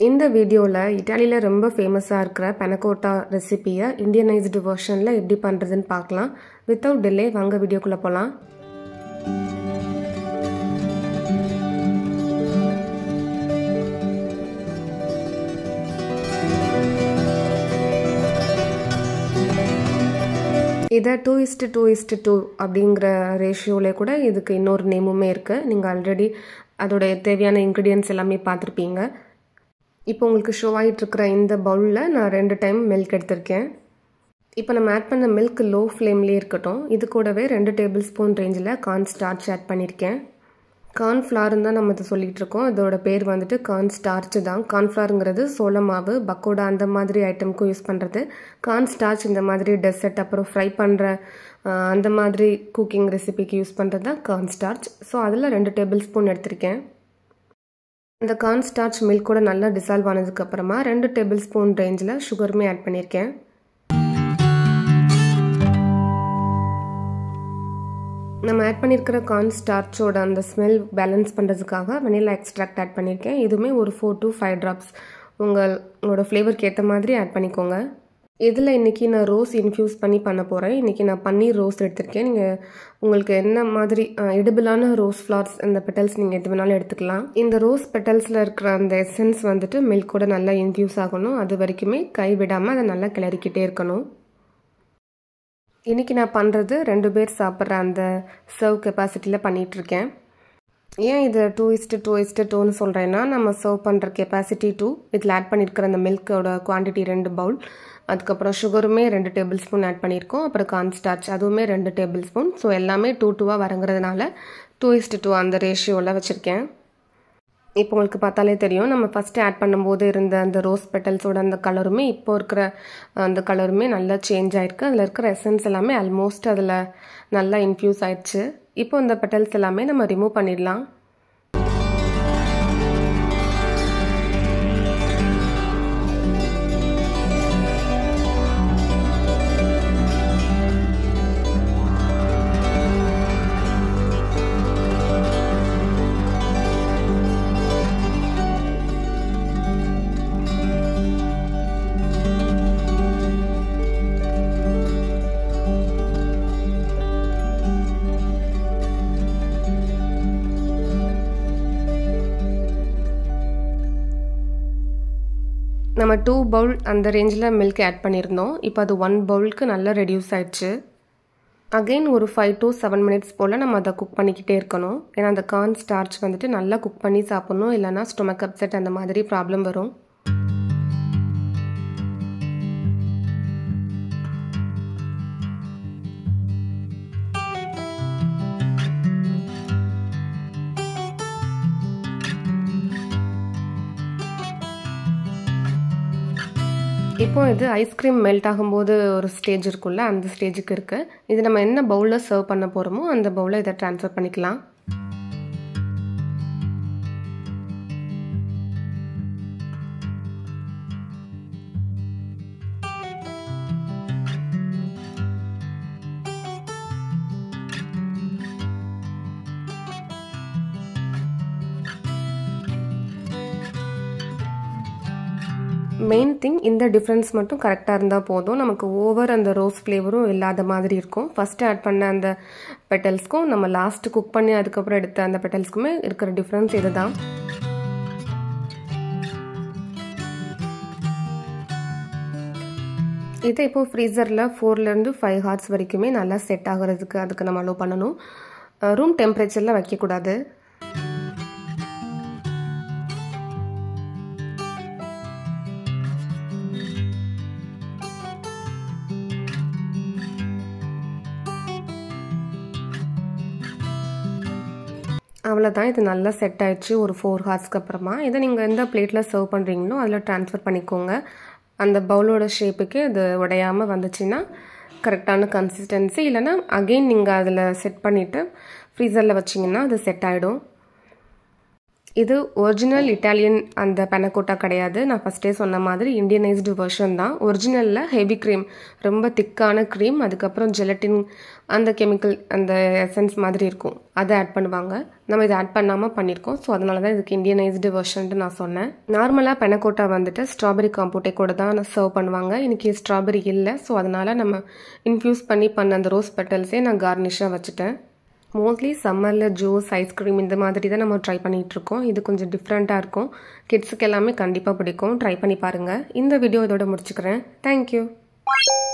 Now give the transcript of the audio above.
இந்த வீடியோவில் இட்டாலியில் ரொம்ப ஃபேமஸாக இருக்கிற பெனகோட்டா ரெசிபியை இந்தியனைஸ்டு வெர்ஷனில் எப்படி பண்ணுறதுன்னு பார்க்கலாம் வித்தவுட் டிலே வாங்க வீடியோக்குள்ளே போகலாம் இதை two is to two is to two அப்படிங்கிற ரேஷியோவில் கூட இதுக்கு இன்னொரு நேமுமே இருக்குது நீங்கள் ஆல்ரெடி அதோடைய தேவையான இன்க்ரீடியன்ஸ் எல்லாமே பார்த்துருப்பீங்க இப்போ உங்களுக்கு ஷோ ஆகிட்டுருக்கிற இந்த பவுலில் நான் ரெண்டு டைம் மில்க் எடுத்திருக்கேன் இப்போ நம்ம ஆட் பண்ண மில்க் லோ ஃப்ளேம்லேயே இருக்கட்டும் இது கூடவே ரெண்டு டேபிள் ஸ்பூன் ரேஞ்சில் கார்ன் ஸ்டார்ச் ஆட் பண்ணியிருக்கேன் கார்ன்ஃப்ளார்னு தான் நம்ம இதை சொல்லிகிட்டு இருக்கோம் இதோட பேர் வந்துட்டு கார்ன் ஸ்டார்ச் தான் கார்ன்ஃப்ளாருங்கிறது சோள மாவு பக்கோடா அந்த மாதிரி ஐட்டமுக்கும் யூஸ் பண்ணுறது கார்ன் ஸ்டார்ச் இந்த மாதிரி டெசர்ட் அப்புறம் ஃப்ரை பண்ணுற அந்த மாதிரி குக்கிங் ரெசிபிக்கு யூஸ் பண்ணுறது தான் கார்ன் ஸ்டார்ச் ஸோ அதில் ரெண்டு டேபிள் ஸ்பூன் எடுத்திருக்கேன் அந்த கார்ன் ஸ்டார்ச் மில்க் கூட நல்லா டிசால்வ் ஆனதுக்கப்புறமா ரெண்டு டேபிள் ஸ்பூன் ரேஞ்சில் சுகருமே ஆட் பண்ணியிருக்கேன் நம்ம ஆட் பண்ணியிருக்கிற கார்ன் ஸ்டார்ச்சோட அந்த ஸ்மெல் பேலன்ஸ் பண்ணுறதுக்காக வெனிலா எக்ஸ்ட்ராக்ட் ஆட் பண்ணியிருக்கேன் இதுவுமே ஒரு ஃபோர் டு ஃபைவ் ட்ராப்ஸ் உங்கள் உங்களோட ஃப்ளேவருக்கு ஏற்ற மாதிரி ஆட் பண்ணிக்கோங்க இதில் இன்றைக்கி நான் ரோஸ் இன்ஃப்யூஸ் பண்ணி பண்ண போகிறேன் இன்றைக்கி நான் பன்னீர் ரோஸ் எடுத்திருக்கேன் நீங்கள் உங்களுக்கு என்ன மாதிரி எடிபிளான ரோஸ் ஃப்ளார்ஸ் அந்த பெட்டல்ஸ் நீங்கள் எது வேணாலும் எடுத்துக்கலாம் இந்த ரோஸ் பெட்டல்ஸில் இருக்கிற அந்த எசன்ஸ் வந்துட்டு மில்கோட நல்லா இன்ஃப்யூஸ் ஆகணும் அது வரைக்குமே கை விடாமல் அதை நல்லா கிளறிக்கிட்டே இருக்கணும் இன்றைக்கி நான் பண்ணுறது ரெண்டு பேர் சாப்பிட்ற அந்த சர்வ் கெப்பாசிட்டியில் பண்ணிகிட்ருக்கேன் ஏன் இது டூ இஸ்ட்டு டூ இஸ்ட்டு டூன்னு சொல்கிறேன்னா நம்ம சர்வ் பண்ணுற கெப்பாசிட்டி டூ இதில் ஆட் பண்ணியிருக்கிற அந்த மில்கோட குவான்டிட்டி ரெண்டு பவுல் அதுக்கப்புறம் சுகருமே ரெண்டு டேபிள் ஸ்பூன் ஆட் பண்ணியிருக்கோம் அப்புறம் கார்ன் ஸ்டார்ச் அதுவுமே ரெண்டு டேபிள் ஸ்பூன் ஸோ எல்லாமே டூ டூவாக வரங்கிறதுனால டூ இஸ்ட்டு டூ அந்த ரேஷியோவில் வச்சுருக்கேன் இப்போ உங்களுக்கு பார்த்தாலே தெரியும் நம்ம ஃபஸ்ட்டு ஆட் பண்ணும்போது இருந்த அந்த ரோஸ் பெட்டல்ஸோட அந்த கலருமே இப்போ இருக்கிற அந்த கலருமே நல்லா சேஞ்ச் ஆகிருக்கு அதில் இருக்கிற எசன்ஸ் எல்லாமே ஆல்மோஸ்ட் அதில் நல்லா இன்ஃப்யூஸ் ஆயிடுச்சு இப்போ இந்த பெட்டல்ஸ் எல்லாமே நம்ம ரிமூவ் பண்ணிடலாம் நம்ம டூ பவுல் அந்த ரேஞ்சில் மில்க் ஆட் பண்ணியிருந்தோம் இப்போ அது ஒன் பவுலுக்கு நல்லா ரெடியூஸ் ஆயிடுச்சு அகெயின் ஒரு ஃபைவ் டு செவன் மினிட்ஸ் போல் நம்ம அதை குக் பண்ணிக்கிட்டே இருக்கணும் ஏன்னா அந்த கார்ன் ஸ்டார்ச் வந்துட்டு நல்லா குக் பண்ணி சாப்பிட்ணும் இல்லைனா ஸ்டொமக் அப்செட் அந்த மாதிரி ப்ராப்ளம் வரும் இப்போ இது ஐஸ்கிரீம் மெல்ட் ஆகும்போது ஒரு ஸ்டேஜ் இருக்குல்ல அந்த ஸ்டேஜுக்கு இருக்குது இது நம்ம என்ன பவுலில் சர்வ் பண்ண போகிறோமோ அந்த பவுலில் இதை ட்ரான்ஸ்ஃபர் பண்ணிக்கலாம் மெயின் திங் இந்த டிஃப்ரென்ஸ் மட்டும் கரெக்டாக இருந்தால் போதும் நமக்கு ஓவர் அந்த ரோஸ் ஃப்ளேவரும் இல்லாத மாதிரி இருக்கும் ஃபஸ்ட்டு ஆட் பண்ண அந்த பெட்டல்ஸ்க்கும் நம்ம லாஸ்ட்டு குக் பண்ணி அதுக்கப்புறம் எடுத்த அந்த பெட்டல்ஸ்க்குமே இருக்கிற டிஃப்ரென்ஸ் இது தான் இதை இப்போ ஃப்ரீசரில் ஃபோர்லேருந்து ஃபைவ் ஹார்ஸ் வரைக்குமே நல்லா செட் ஆகிறதுக்கு அதுக்கு நம்ம அலோவ் பண்ணணும் ரூம் டெம்பரேச்சரில் வைக்கக்கூடாது அவ்வளோதான் இது நல்லா செட் ஆயிடுச்சு ஒரு ஃபோர் ஹார்ஸ்க்கு அப்புறமா இதை நீங்கள் எந்த பிளேட்டில் சர்வ் பண்ணுறீங்களோ அதில் ட்ரான்ஸ்ஃபர் பண்ணிக்கோங்க அந்த பவுலோட ஷேப்புக்கு இது உடையாமல் வந்துச்சுன்னா கரெக்டான கன்சிஸ்டன்சி இல்லைனா அகெயின் நீங்கள் அதில் செட் பண்ணிவிட்டு ஃப்ரீசரில் வச்சிங்கன்னா அது செட் ஆகிடும் இது ஒரிஜினல் இட்டாலியன் அந்த பெனக்கோட்டா கிடையாது நான் ஃபஸ்ட்டே சொன்ன மாதிரி இந்தியனைஸ்டு வெர்ஷன் தான் ஒரிஜினலில் ஹெவி க்ரீம் ரொம்ப திக்கான க்ரீம் அதுக்கப்புறம் ஜெலட்டின் அந்த கெமிக்கல் அந்த எசன்ஸ் மாதிரி இருக்கும் அதை ஆட் பண்ணுவாங்க நம்ம இதை ஆட் பண்ணாமல் பண்ணியிருக்கோம் ஸோ அதனால தான் இதுக்கு இந்தியனைஸ்டு வெர்ஷன்ட்டு நான் சொன்னேன் நார்மலாக பெனக்கோட்டா வந்துட்டு ஸ்ட்ராபெரி காம்போட்டே கூட தான் சர்வ் பண்ணுவாங்க இன்றைக்கி ஸ்ட்ராபெரி இல்லை ஸோ அதனால் நம்ம இன்ஃப்யூஸ் பண்ணி பண்ண அந்த ரோஸ் பெட்டல்ஸே நான் கார்னிஷாக வச்சுட்டேன் மோஸ்ட்லி சம்மரில் ஜூஸ் ஐஸ்கிரீம் இந்த மாதிரி தான் நம்ம ட்ரை பண்ணிகிட்ருக்கோம் இது கொஞ்சம் டிஃப்ரெண்ட்டாக இருக்கும் கிட்ஸுக்கு எல்லாமே கண்டிப்பாக பிடிக்கும் ட்ரை பண்ணி பாருங்கள் இந்த வீடியோ இதோட முடிச்சுக்கிறேன் தேங்க்யூ